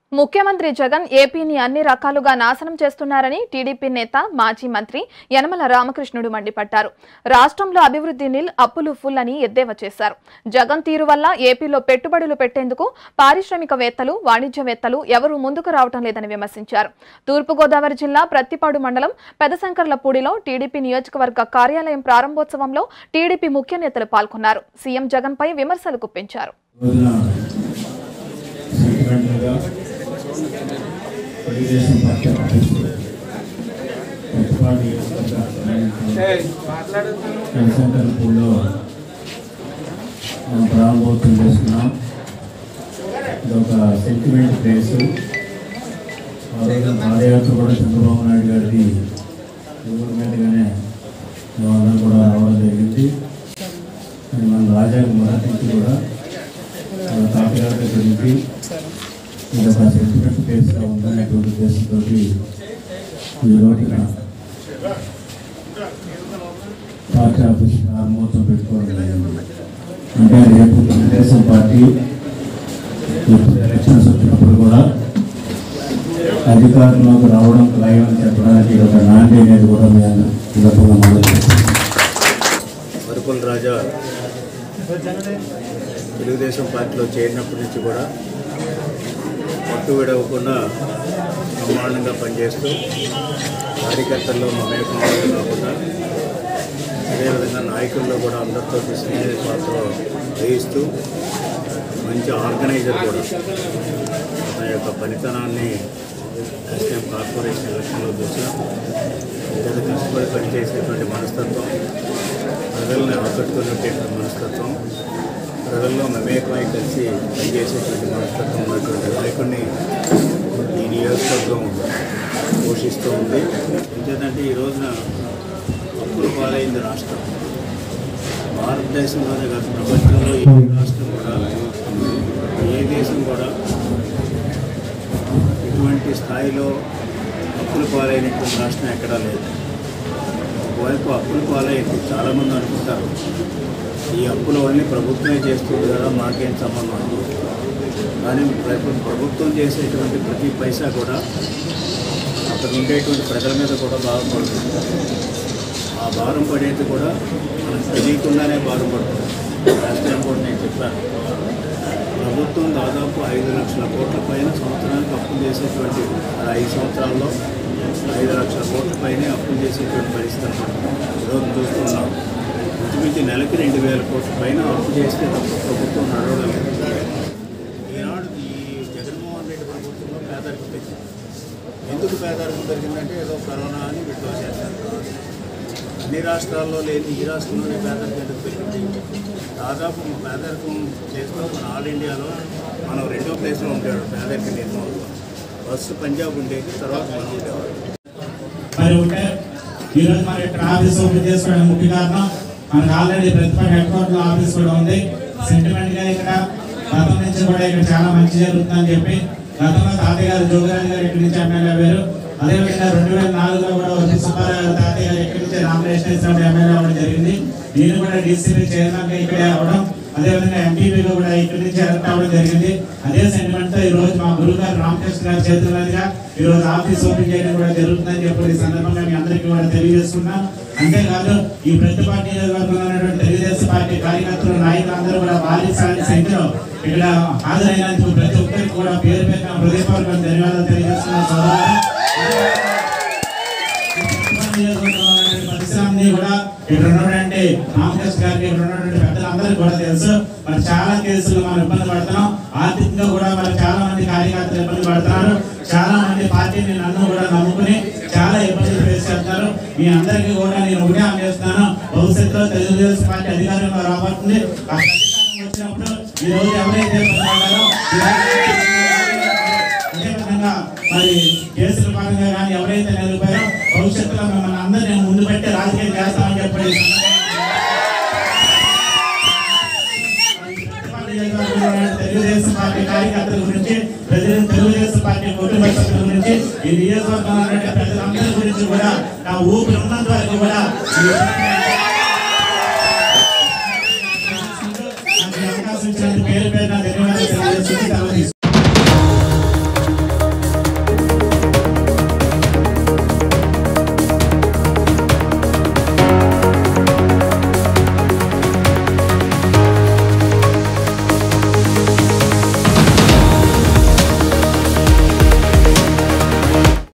ముఖ్యమంత్రి జగన్ ఏపీని అన్ని రకాలుగా నాశనం చేస్తున్నారని టీడీపీ నేత మాజీ మంత్రి యనమల రామకృష్ణుడు మండిపడ్డారు రాష్ట్రంలో అభివృద్ధి నిల్ అప్పులు ఫుల్ అని ఎద్దేవా చేశారు జగన్ తీరు వల్ల ఏపీలో పెట్టుబడులు పెట్టేందుకు పారిశ్రామికవేత్తలు వాణిజ్యవేత్తలు ఎవరూ ముందుకు రావటం లేదని విమర్శించారు తూర్పుగోదావరి జిల్లా ప్రత్తిపాడు మండలం పెదశంకర్లపూడిలో టీడీపీ నియోజకవర్గ కార్యాలయం ప్రారంభోత్సవంలో టీడీపీ ముఖ్య నేతలు పాల్గొన్నారు సీఎం జగన్ పై విమర్శలు గుప్పించారు రోజున సెంటిమెంటల్గా తెలుగుదేశం పార్టీ ఆఫీసు ప్రతిపాటి జనసంకల్పంలో మనం ప్రారంభోత్సవం చేసుకున్నాం ఇది ఒక సెంటిమెంట్ ప్లేసు ఆ రోజు పాదయాత్ర కూడా చంద్రబాబు నాయుడు గారిది ఊరి మీదుగానే మేమందరం కూడా రావడం జరిగింది మరి మన రాజాకి మొదటి నుంచి కూడా మన తాతగారి దగ్గర నుంచి ఇది ఒక సెంటిమెంట్ ప్లేస్గా ఉందనేటువంటి ఉద్దేశంతో ఈ రోజున పార్టీ ఆఫీస్ ప్రారంభోత్సవం పెట్టుకోవడం జరిగింది అంటే రేపు తెలుగుదేశం పార్టీ ఇప్పుడు ఎలక్షన్స్ వచ్చినప్పుడు కూడా అధికారంలోకి రావడం ఖాయం అని చెప్పడానికి ఇది ఒక నాంది అనేది కూడా మేము సందర్భంగా మొదలు వరకుల రాజా తెలుగుదేశం పార్టీలో చేరినప్పటి నుంచి కూడా పట్టు విడవకుండా బ్రహ్మాండంగా పనిచేస్తూ కార్యకర్తల్లో మమేకం కాకుండా అదేవిధంగా నాయకుల్లో కూడా అందరితో స్నేహ పాత్ర వహిస్తూ మంచి ఆర్గనైజర్ కూడా తన యొక్క పనితనాన్ని ఎస్ఎం కార్పొరేషన్ ఎలక్షన్లో చూసాం ఇంత కష్టపడి పనిచేసేటువంటి మనస్తత్వం ప్రజల్ని ఆకట్టుకునేటువంటి మనస్తత్వం ప్రజల్లో మమేకమై కలిసి పనిచేసేటువంటి మనస్తత్వం ఉన్నటువంటి నాయకుడిని ఈ నియోజకవర్గం పోషిస్తూ ఉంది ఎందుకంటే ఈ రోజున అప్పుల పాలైంది రాష్ట్రం భారతదేశంలోనే కాదు ప్రపంచంలో ఏ రాష్ట్రం కూడా ఏ దేశం కూడా ఇటువంటి స్థాయిలో అప్పుల పాలైనటువంటి రాష్ట్రం ఎక్కడా లేదు ఒకవైపు అప్పుల పాలైంది చాలామంది అనుకుంటారు ఈ అప్పులవన్నీ ప్రభుత్వమే చేస్తుంది కదా మాకేం సంబంధం అని. కానీ ప్రభు- ప్రభుత్వం చేసేటువంటి ప్రతి పైసా కూడా అక్కడ ఉండేటువంటి ప్రజల మీద కూడా బాధపడుతుంది ఆ భారం పడేది కూడా మనకు తెలియకుండానే భారం పడుతుంది లాస్ట్ టైం కూడా నేను చెప్పాను ప్రభుత్వం దాదాపు ఐదు లక్షల కోట్ల పైన సంవత్సరానికి అప్పులు చేసేటువంటి ఆ ఐదు సంవత్సరాల్లో ఐదు లక్షల కోట్ల పైనే అప్పులు చేసేటువంటి పరిస్థితి అన్నమాట. ఈరోజు చూస్తున్నాం ఇంచుమించు నెలకి రెండు వేల కోట్ల పైన అప్పు చేస్తే తప్ప ప్రభుత్వం నడవడం లేదు ఈనాడు ఈ జగన్మోహన్ రెడ్డి ప్రభుత్వంలో పేదరికం పెరిగింది ఎందుకు పేదరికం పెరిగిందంటే ఏదో కరోనా అని విడ్డా చేశారు అన్ని రాష్ట్రాల్లో లేదు ఈ రాష్ట్రంలోనే పేదరికం ఎందుకు పెరిగింది దాదాపు పేదరికం చేస్తూ మన ఆల్ ఇండియాలో మనం రెండో ప్లేస్లో ఉంటాడు పేదరిక నిర్మూలన ఫస్ట్ పంజాబ్ ఉండేది తర్వాత మనం ఉండేవాడు మరి ఉంటే ఈరోజు మరి ఇక్కడ ఆఫీస్ ఓపెన్ చేసుకోవడానికి ముఖ్య కారణం మనకు ఆల్రెడీ ప్రతిపక్ష హెడ్ క్వార్టర్ ఆఫీస్ కూడా ఉంది సెంటిమెంట్ గా ఇక్కడ గతం నుంచి కూడా ఇక్కడ చాలా మంచి జరుగుతుందని చెప్పి గతంలో తాతయ్య గారు జోగిరాజు గారు ఇక్కడి నుంచి ఎమ్మెల్యే అయ్యారు అదేవిధంగా రెండు వేల నాలుగులో కూడా వచ్చి సుబ్బారావు గారు తాతయ్య గారు ఇక్కడి నుంచి రామకృష్ణ ఎమ్మెల్యే అవ్వడం జరిగింది నేను కూడా డీసీపీ చైర్మన్ గా ఇక్కడే అవ్వడం అదేవిధంగా ఎంపీపీగా కూడా ఇక్కడి నుంచి ఎలక్ట్ అవ్వడం జరిగింది అదే సెంటిమెంట్ తో ఈ రోజు మా గురువు గారు రామకృష్ణ గారి చేతుల మీదుగా ఈ రోజు ఆఫీస్ ఓపెన్ చేయడం కూడా జరుగుతుందని చెప్పి ఈ సందర్భంగా మీ అందరికీ కూడా తెలియజేస్తున్నాం అంతేకాదు ఈ ప్రతి పార్టీ నియోజకవర్గంలో ఉన్నటువంటి తెలుగుదేశం పార్టీ కార్యకర్తలు నాయకులు అందరూ కూడా భారీ స్థాయి సంఖ్యలో ఇక్కడ హాజరైనందుకు ప్రతి ఒక్కరికి కూడా పేరు పేరున హృదయపూర్వక ధన్యవాదాలు తెలియజేస్తున్నాం సోదరులారా. పరిశ్రమని కూడా ఇక్కడ ఉన్నటువంటి రామకృష్ణ గారికి ఇక్కడ ఉన్నటువంటి పెద్దలందరికీ కూడా తెలుసు మరి చాలా కేసులు మనం ఇబ్బంది పడుతున్నాం ఆర్థికంగా కూడా మరి చాలా మంది కార్యకర్తలు ఇబ్బంది పడుతున్నారు చాలా మంది పార్టీని నన్ను కూడా నమ్ముకుని చాలా ఇబ్బందులు ఫేస్ చేస్తున్నారు మీ అందరికీ కూడా నేను ఒకటే హామీ చేస్తున్నాను భవిష్యత్తులో తెలుగుదేశం పార్టీ అధికారంలో రాబోతుంది ఆ అధికారం వచ్చినప్పుడు ఈ రోజు ఎవరైతే ఇబ్బంది పడ్డారో అదేవిధంగా మరి కేసుల పరంగా కానీ ఎవరైతే నిలిపారో భవిష్యత్తులో మిమ్మల్ని అందరినీ ముందు పెట్టి రాజకీయం చేస్తామని చెప్పి ఈ సందర్భంగా తెలుగుదేశం పార్టీ కార్యకర్తల గురించి ప్రజలు తెలుగుదేశం పార్టీ కుటుంబ సభ్యుల గురించి ఈ నియోజకవర్గంలో ఉన్నటువంటి ప్రజలందరి గురించి కూడా నా ఊపిరి ఉన్నంత వరకు కూడా ఈ నాకు ఈ అవకాశం ఇచ్చినందుకు పేరు పేరు ధన్యవాదాలు